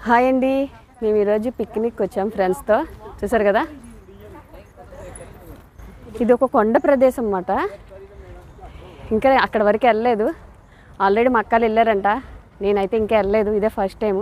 hi అండి మేము ఈరోజు పిక్నిక్ వచ్చాం ఫ్రెండ్స్తో చూసారు కదా ఇది ఒక కొండ ప్రదేశం అన్నమాట ఇంకా అక్కడ వరకు వెళ్ళలేదు ఆల్రెడీ మా అక్కలు వెళ్ళారంట నేనైతే ఇంకా వెళ్ళలేదు ఇదే ఫస్ట్ టైము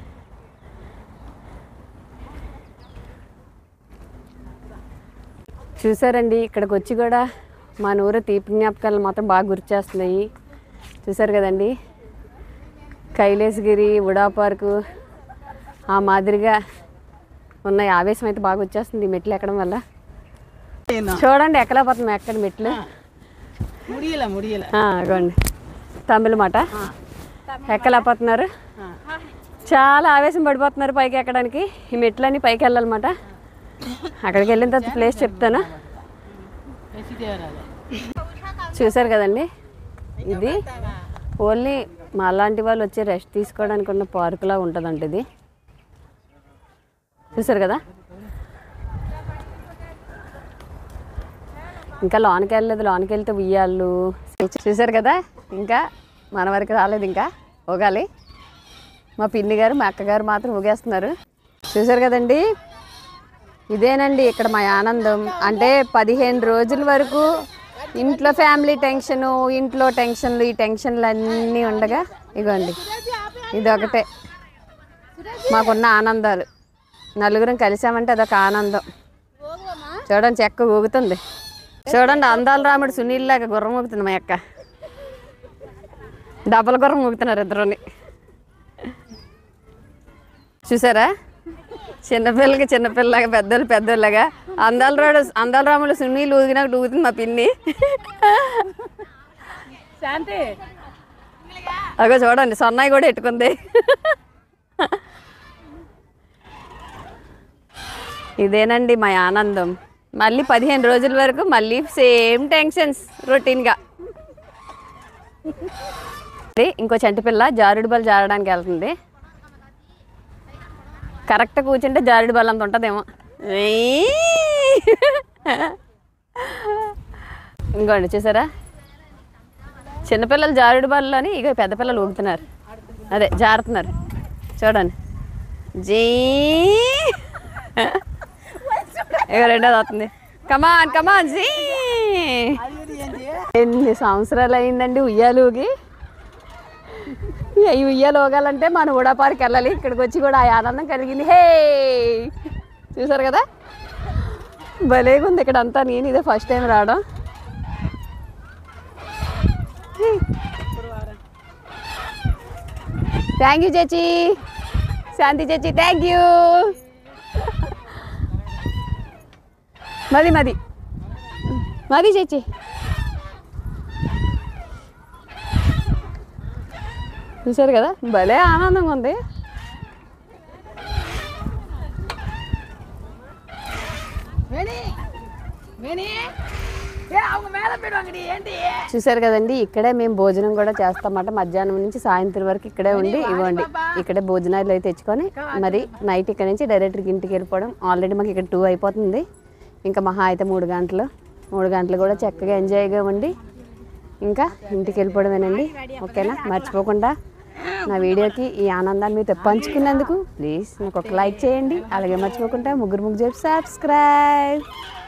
చూసారండి ఇక్కడికి వచ్చి కూడా మా నూరు తీపి జ్ఞాపకాలు మాత్రం బాగా గుర్చేస్తున్నాయి చూసారు కదండి కైలాసగిరి ఉడా పార్కు ఆ మాదిరిగా ఉన్నాయి ఆవేశం అయితే బాగా వచ్చేస్తుంది ఈ మెట్లు ఎక్కడం వల్ల చూడండి ఎక్కలేకపోతుంది ఎక్కడ మెట్లు முடியல முடியல ఆ, ఇగోండి తమిళ మాట ఎక్కలేకపోతున్నారు చాలా ఆవేశం పడిపోతున్నారు పైకి ఎక్కడానికి ఈ మెట్లన్నీ పైకి వెళ్ళాలన్నమాట అక్కడికి వెళ్ళిన తర్వాత ప్లేస్ చెప్తాను பேசிட்டே வராது చూసారు కదండి ఇది ఓన్లీ మా లాంటి వాళ్ళు వచ్చి రెస్ట్ తీసుకోవడానికి ఉన్న పార్కులా ఉంటుందంట ఇది చూసారు కదా ఇంకా లోనికి వెళ్ళలేదు లోనికి వెళ్తే ఉయ్యాళ్ళు చూసారు కదా ఇంకా మన వరకు రాలేదు ఇంకా ఊగాలి మా పిన్ని గారు మా అక్కగారు మాత్రం ఊగేస్తున్నారు చూసారు కదండి ఇదేనండి ఇక్కడ మా ఆనందం అంటే పదిహేను రోజుల వరకు ఇంట్లో ఫ్యామిలీ టెన్షను ఇంట్లో టెన్షన్లు ఈ టెన్షన్లు అన్నీ ఉండగా ఇగోండి ఇది ఒకటే మాకున్న ఆనందాలు నలుగురం కలిసామంటే అదొక ఆనందం చూడండి చెక్క ఊగుతుంది చూడండి అందాల రాముడు సునీల్ లాగా గుర్రం ఊగుతుంది మా అక్క డబల్ గుర్రం ఊగుతున్నారు ఇద్దరుని చూసారా చిన్నపిల్లకి చిన్నపిల్లగా పెద్దోళ్ళు పెద్దోళ్ళగా అందాల రాడు అందాల రాములు సునీల్ ఊగినట్టు ఊగుతుంది మా పిన్ని శాంతి అగో చూడండి సొన్నాయి కూడా ఎట్టుకుంది ఇదేనండి మా ఆనందం మళ్ళీ పదిహేను రోజుల వరకు మళ్ళీ సేమ్ టెన్షన్స్ రొటీన్గా ఇంకో చంటి పిల్ల జారుడు బల్ జారడానికి వెళ్తుంది కరెక్ట్ కూర్చుంటే జారుడు బల్ అంత ఉంటుందేమో ఇంకోండి చూసారా చిన్నపిల్లలు జారుడు బల్లోని ఇక పెద్ద పిల్లలు ఊగుతున్నారు అదే జారుతున్నారు చూడండి జీ ఇక రెండోది అవుతుంది కమాన్ కమాన్ జీ ఎన్ని సంవత్సరాలు అయిందండి ఉయ్యాలు ఊగి ఈ ఉయ్యాలు ఊగాలంటే మన ఉడాపారికి వెళ్ళాలి ఇక్కడికి వచ్చి కూడా ఆ ఆనందం కలిగింది హే చూసారు కదా భలేగా ఉంది ఇక్కడ అంతా నేను ఇదే ఫస్ట్ టైం రావడం థ్యాంక్ యూ చేచి శాంతి చేచి థ్యాంక్ యూ మది మది మది చేచి చూసారు కదా భలే ఆనందంగా ఉంది வேணி வேணி ஏ அவங்க மேல போயிடுவாங்கடி ஏண்டி చూసారు కదండి ఇక్కడే మేము భోజనం కూడా చేస్తామట మధ్యాహ్నం నుంచి సాయంత్రం వరకు ఇక్కడే ఉండి ఇవ్వండి ఇక్కడే భోజనాలు అయితే తెచ్చుకొని మరి నైట్ ఇక్కడ నుంచి డైరెక్ట్గా ఇంటికి వెళ్ళిపోవడం ఆల్రెడీ మాకు ఇక్కడ టూ అయిపోతుంది ఇంకా మహా అయితే మూడు గంటలు మూడు గంటలు కూడా చక్కగా ఎంజాయ్గా ఉండి ఇంకా ఇంటికి వెళ్ళిపోవడమేనండి ఓకేనా మర్చిపోకుండా నా వీడియోకి ఈ ఆనందాన్ని మీతో పంచుకున్నందుకు ప్లీజ్ నాకు ఒక లైక్ చేయండి అలాగే మర్చిపోకుండా ముగ్గురు ముగ్గురు సబ్స్క్రైబ్